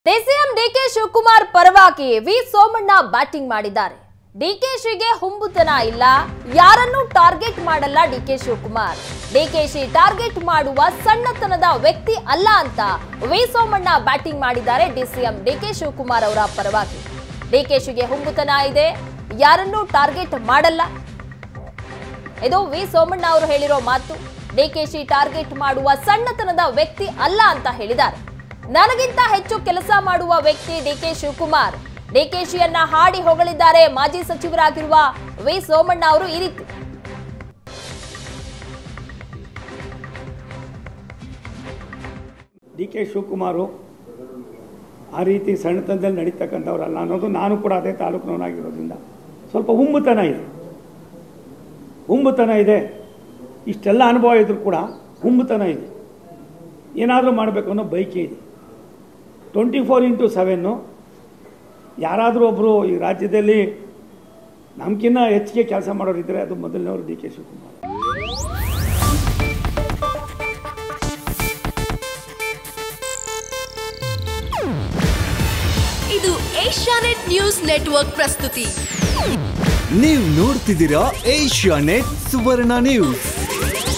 DCM DK Shivakumar ಪರವಾಗಿ V Somanna batting ಮಾಡಿದ್ದಾರೆ ಡಿಕೆಶಿಗೆ ಹುಂಬುತನ ಇಲ್ಲ ಯಾರನ್ನೂ ಟಾರ್ಗೆಟ್ ಮಾಡಲ್ಲ ಡಿಕೆ ಶಿವಕುಮಾರ್ ಡಿಕೆಶಿ ಟಾರ್ಗೆಟ್ ಮಾಡುವ ಸಣ್ಣತನದ ವ್ಯಕ್ತಿ ಅಲ್ಲ ಅಂತ ವಿ ಸೋಮಣ್ಣ ಬ್ಯಾಟಿಂಗ್ ಮಾಡಿದ್ದಾರೆ ಡಿಸಿಎಂ ಡಿಕೆ ಶಿವಕುಮಾರ್ ಅವರ ಪರವಾಗಿ ಡಿಕೆಶಿಗೆ ಹುಂಬುತನ ಇದೆ ಯಾರನ್ನೂ ಟಾರ್ಗೆಟ್ ಮಾಡಲ್ಲ ಇದು ವಿ ಸೋಮಣ್ಣ ಅವರು ಹೇಳಿರೋ ಮಾತು ಡಿಕೆಶಿ ಟಾರ್ಗೆಟ್ ಮಾಡುವ ಸಣ್ಣತನದ ವ್ಯಕ್ತಿ ಅಲ್ಲ ಅಂತ ಹೇಳಿದ್ದಾರೆ ನನಗಿಂತ ಹೆಚ್ಚು ಕೆಲಸ ಮಾಡುವ ವ್ಯಕ್ತಿ ಡಿಕೆ ಶಿವಕುಮಾರ್ ಡಿಕೆಶಿಯನ್ನ ಹಾಡಿ ಹೊಗಳಿದ್ದಾರೆ ಮಾಜಿ ಸಚಿವರಾಗಿರುವ ವಿ ಸೋಮಣ್ಣ ಅವರು ಈ ರೀತಿ ಡಿ ಕೆ ಶಿವಕುಮಾರು ಆ ರೀತಿ ಸಣ್ಣತನದಲ್ಲಿ ನಡೀತಕ್ಕಂಥವ್ರಲ್ಲ ಅನ್ನೋದು ನಾನು ಕೂಡ ಅದೇ ತಾಲೂಕಿನವನಾಗಿರೋದ್ರಿಂದ ಸ್ವಲ್ಪ ಹುಂಬುತನ ಇದೆ ಹುಂಬುತನ ಇದೆ ಇಷ್ಟೆಲ್ಲ ಅನುಭವ ಇದ್ರೂ ಕೂಡ ಹುಂಬುತನ ಇದೆ ಏನಾದರೂ ಮಾಡಬೇಕು ಅನ್ನೋ ಬೈಕೆ ಇದೆ ಟ್ವೆಂಟಿ ಫೋರ್ ಇಂಟು ಸೆವೆನ್ನು ಯಾರಾದರೂ ಒಬ್ಬರು ಈ ರಾಜ್ಯದಲ್ಲಿ ನಮ್ಗಿನ್ನ ಹೆಚ್ಚಿಗೆ ಕೆಲಸ ಮಾಡೋರಿದ್ದರೆ ಅದು ಮೊದಲನೇವರು ಡಿ ಕೆ ಶಿವಕುಮಾರ್ ಇದು ಏಷ್ಯಾನೆಟ್ ನ್ಯೂಸ್ ನೆಟ್ವರ್ಕ್ ಪ್ರಸ್ತುತಿ ನೀವು ನೋಡ್ತಿದ್ದೀರಾ ಏಷ್ಯಾ ನೆಟ್ ಸುವರ್ಣ ನ್ಯೂಸ್